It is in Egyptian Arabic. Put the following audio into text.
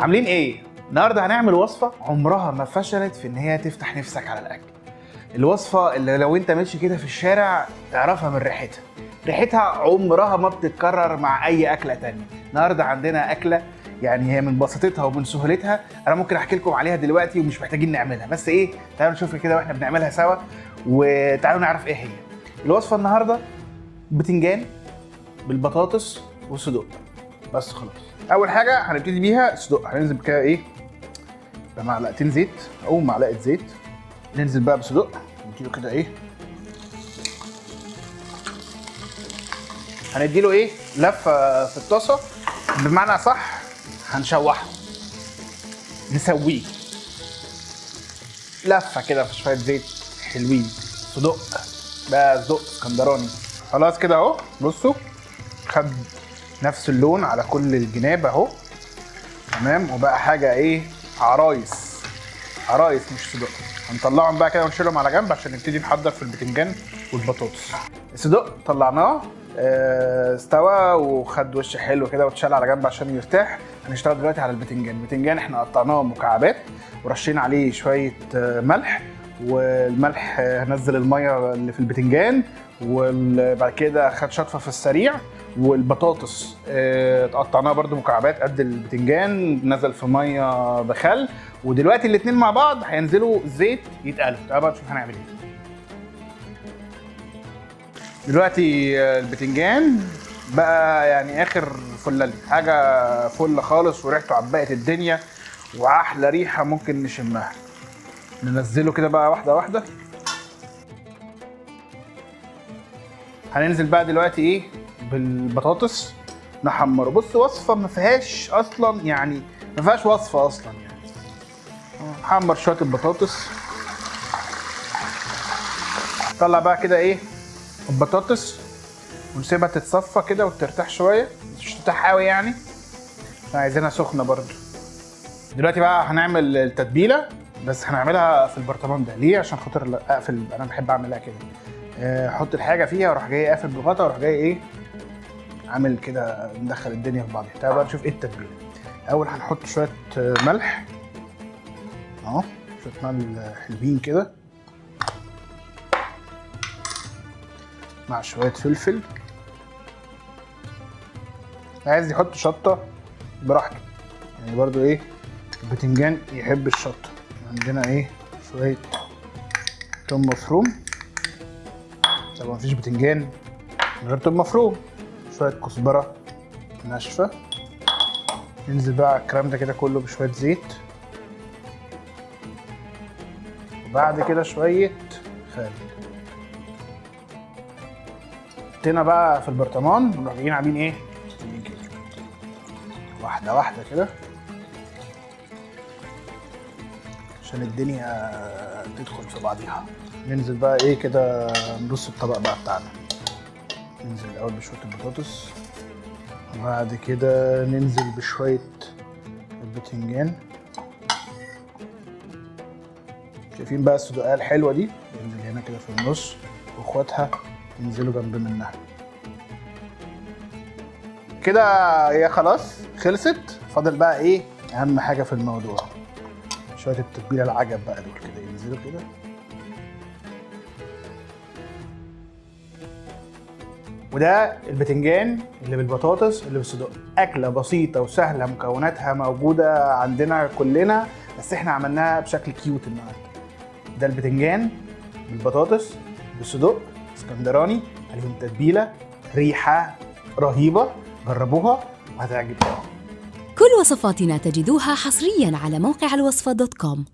عاملين ايه؟ النهارده هنعمل وصفة عمرها ما فشلت في ان هي تفتح نفسك على الاكل. الوصفة اللي لو انت ماشي كده في الشارع تعرفها من ريحتها. ريحتها عمرها ما بتتكرر مع اي اكلة تانية. النهارده عندنا اكلة يعني هي من بساطتها ومن سهولتها انا ممكن احكي لكم عليها دلوقتي ومش محتاجين نعملها بس ايه تعالوا نشوف كده واحنا بنعملها سوا وتعالوا نعرف ايه هي الوصفه النهارده بتنجان بالبطاطس والصدوق بس خلاص اول حاجه هنبتدي بيها الصدوق هننزل كده ايه بمعلقتين زيت او معلقه زيت ننزل بقى بصدوق نديله كده ايه هنديله ايه لفه في الطاسه بمعنى صح هنشوحه نسويه لفه كده في شويه زيت حلوين صدق ده صدق اسكندراني خلاص كده اهو بصوا خد نفس اللون على كل الجناب اهو تمام وبقى حاجه ايه عرايس عرايس مش صدق هنطلعهم بقى كده ونشيلهم على جنب عشان نبتدي نحضر في البتنجان والبطاطس الصدق طلعناه آه، استوى وخد وش حلو كده واتشال على جنب عشان يرتاح هنشتغل دلوقتي على البتنجان البتنجان احنا قطعناه مكعبات ورشينا عليه شويه آه، ملح والملح آه، هنزل الميه اللي في البتنجان وبعد كده خد شطفه في السريع والبطاطس آه، قطعناها برده مكعبات قد البتنجان نزل في ميه بخل ودلوقتي الاتنين مع بعض هينزلوا زيت يتقلوا تعالوا بقى نشوف هنعمل ايه دلوقتي البتنجان بقى يعني اخر فلالي حاجه فل خالص وريحته عبقت الدنيا واحلى ريحه ممكن نشمها ننزله كده بقى واحده واحده هننزل بقى دلوقتي ايه بالبطاطس نحمره بص وصفه ما فيهاش اصلا يعني ما فيهاش وصفه اصلا يعني نحمر شويه البطاطس طلع بقى كده ايه البطاطس ونسيبها تتصفى كده وترتاح شويه مش ترتاح قوي يعني احنا عايزينها سخنه برضو دلوقتي بقى هنعمل التتبيله بس هنعملها في البرطمان ده ليه عشان خاطر لا- اقفل انا بحب اعملها كده آه، احط الحاجه فيها واروح جاي قافل بالغطا واروح جاي ايه عامل كده ندخل الدنيا في بعضها تعالوا بقى نشوف ايه التتبيله اول هنحط شويه آه، ملح اهو شويه ملح حلوين كده مع شوية فلفل عايز يحط شطة براحته يعني برضو ايه البتنجان يحب الشطة عندنا ايه شوية توم مفروم طبعا مفيش بتنجان من غير توم مفروم شوية كزبرة ناشفة ننزل بقى على الكلام ده كده كله بشوية زيت وبعد كده شوية خل حطينا بقى في البرطمان نروح جايين عاملين ايه؟ عاملين كده واحدة واحدة كده عشان الدنيا تدخل في بعضيها ننزل بقى ايه كده نرص الطبق بقى بتاعنا ننزل الاول بشوية البطاطس وبعد كده ننزل بشوية البتنجان شايفين بقى الصدقاء الحلوة دي ننزل هنا كده في النص واخواتها ينزلوا جنب منها كده هي خلاص خلصت فاضل بقى ايه اهم حاجه في الموضوع شويه التتبيله العجب بقى دول كده ينزلوا كده وده البتنجان اللي بالبطاطس اللي بالصدق اكله بسيطه وسهله مكوناتها موجوده عندنا كلنا بس احنا عملناها بشكل كيوت النهارده ده البتنجان بالبطاطس بالصدق اسكندراني عليهم تتبيله ريحه رهيبه جربوها وهتعجبكم كل وصفاتنا تجدوها حصريا على موقع الوصفة دوت كوم